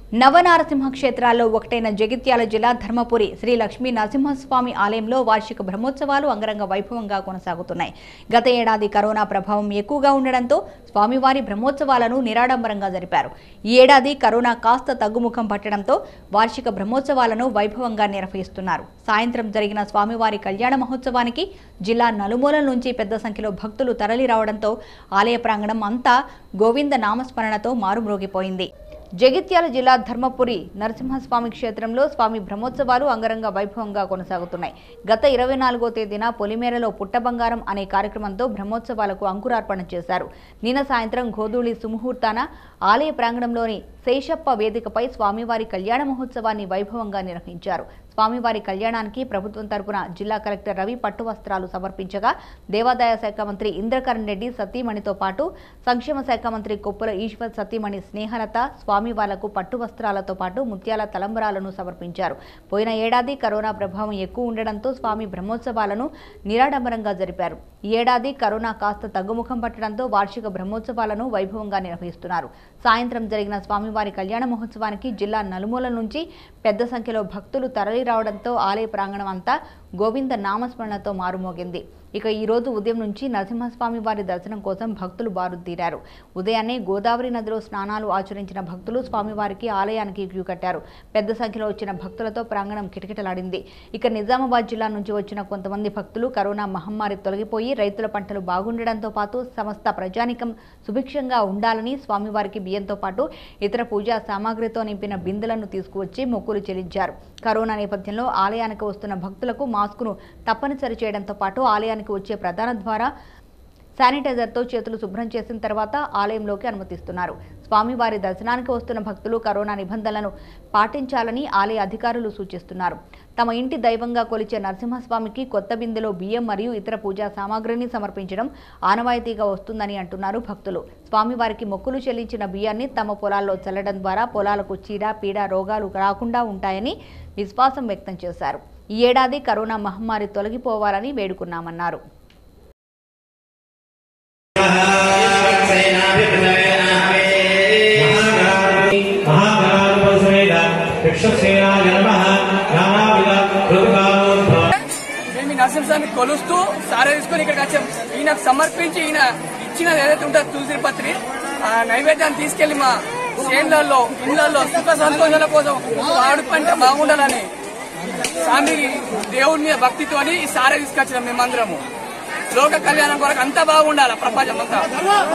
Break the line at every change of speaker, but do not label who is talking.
నవనారసింహ క్షేత్రాల్లో ఒకటైన జగిత్యాల జిల్లా ధర్మపురి శ్రీ లక్ష్మీ నరసింహస్వామి ఆలయంలో వార్షిక బ్రహ్మోత్సవాలు అంగరంగ వైభవంగా కొనసాగుతున్నాయి గత ఏడాది కరోనా ప్రభావం ఎక్కువగా ఉండడంతో స్వామివారి బ్రహ్మోత్సవాలను నిరాడంబరంగా జరిపారు ఈ ఏడాది కరోనా కాస్త తగ్గుముఖం పట్టడంతో వార్షిక బ్రహ్మోత్సవాలను వైభవంగా నిర్వహిస్తున్నారు సాయంత్రం జరిగిన స్వామివారి కళ్యాణ మహోత్సవానికి జిల్లా నలుమూలల నుంచి పెద్ద సంఖ్యలో భక్తులు తరలి రావడంతో ఆలయ ప్రాంగణం అంతా గోవింద నామస్మరణతో మారుమ్రోగిపోయింది జగిత్యాల జిల్లా ధర్మపురి నరసింహస్వామి క్షేత్రంలో స్వామి బ్రహ్మోత్సవాలు అంగరంగ వైభవంగా కొనసాగుతున్నాయి గత ఇరవై నాలుగో తేదీన పొలిమేరలో పుట్టబంగారం అనే కార్యక్రమంతో బ్రహ్మోత్సవాలకు అంకురార్పణ చేశారు నిన్న సాయంత్రం గోధూళి సుముహూర్తాన ఆలయ ప్రాంగణంలోని శేషప్ప వేదికపై స్వామివారి కళ్యాణ మహోత్సవాన్ని వైభవంగా నిర్వహించారు స్వామివారి కళ్యాణానికి ప్రభుత్వం తరపున జిల్లా కలెక్టర్ రవి పట్టు వస్త్రాలు సమర్పించగా దేవాదాయ శాఖ మంత్రి ఇంద్రకరణ్ రెడ్డి సతీమణితో పాటు సంక్షేమ శాఖ మంత్రి కొప్పుల ఈశ్వర్ సతీమణి స్నేహలత స్వామివార్లకు పట్టు వస్త్రాలతో పాటు ముత్యాల తలంబరాలను సమర్పించారు పోయిన ఏడాది కరోనా ప్రభావం ఎక్కువ ఉండడంతో స్వామి బ్రహ్మోత్సవాలను నిరాడంబరంగా జరిపారు ఈ ఏడాది కరోనా కాస్త తగ్గుముఖం పట్టడంతో వార్షిక బ్రహ్మోత్సవాలను వైభవంగా నిర్వహిస్తున్నారు సాయంత్రం జరిగిన స్వామివారి కళ్యాణ మహోత్సవానికి జిల్లా నలుమూలల నుంచి పెద్ద సంఖ్యలో భక్తులు తరలి రావడంతో ఆలయ ప్రాంగణం అంతా గోవింద నామస్మరణతో మారుమోగింది ఇక ఈ రోజు ఉదయం నుంచి నరసింహస్వామి వారి దర్శనం కోసం భక్తులు బారుతీరారు ఉదయాన్నే గోదావరి నదిలో స్నానాలు ఆచరించిన భక్తులు స్వామివారికి ఆలయానికి క్యూ కట్టారు పెద్ద సంఖ్యలో వచ్చిన భక్తులతో ప్రాంగణం కిటకిటలాడింది ఇక నిజామాబాద్ జిల్లా నుంచి వచ్చిన కొంతమంది భక్తులు కరోనా మహమ్మారి తొలగిపోయి రైతుల పంటలు బాగుండడంతో పాటు సమస్త ప్రజానికం సుభిక్షంగా ఉండాలని స్వామివారికి బియ్యంతో పాటు ఇతర పూజా సామాగ్రితో నింపిన బిందెలను తీసుకువచ్చి మొక్కులు చెల్లించారు కరోనా నేపథ్యంలో ఆలయానికి వస్తున్న భక్తులకు మాస్కును తప్పనిసరి చేయడంతో పాటు ఆలయానికి వచ్చే ప్రధాన ద్వారా శానిటైజర్తో చేతులు శుభ్రం చేసిన తర్వాత ఆలయంలోకి అనుమతిస్తున్నారు స్వామివారి దర్శనానికి వస్తున్న భక్తులు కరోనా నిబంధనలను పాటించాలని ఆలయ అధికారులు సూచిస్తున్నారు తమ ఇంటి దైవంగా కొలిచే నరసింహస్వామికి కొత్త బిందెలో బియ్యం మరియు ఇతర పూజా సామాగ్రిని సమర్పించడం ఆనవాయితీగా వస్తుందని అంటున్నారు భక్తులు స్వామివారికి మొక్కులు చెల్లించిన బియ్యాన్ని తమ పొలాల్లో చల్లడం ద్వారా పొలాలకు చీడ పీడ రోగాలు రాకుండా ఉంటాయని విశ్వాసం వ్యక్తం చేశారు ఈ ఏడాది కరోనా మహమ్మారి తొలగిపోవాలని వేడుకున్నామన్నారు
మహాగణాధిపతిసమేత విశ్వసేనాయ నమః నానావిధ దుర్గానోద్భవ
మేము ఈ నరసింహస్వామి కొలుస్తూ సారా తీసుకొని ఇక్కడికి వచ్చాం ఈయనకు సమర్పించి ఈయన ఇచ్చినది ఏదైతే ఉంటుందో తులసి పత్రి ఆ నైవేద్యాన్ని తీసుకెళ్లి మా చేన్లలో ఇళ్లలో సుఖ సంతోషాల కోసం వాడు పంట బాగుండాలని స్వామి దేవుడి మీద భక్తితోని ఈ సారా తీసుకొచ్చినాం మేమందరము లోక కళ్యాణం కొరకు అంతా బాగుండాలి ప్రపంచం అంతా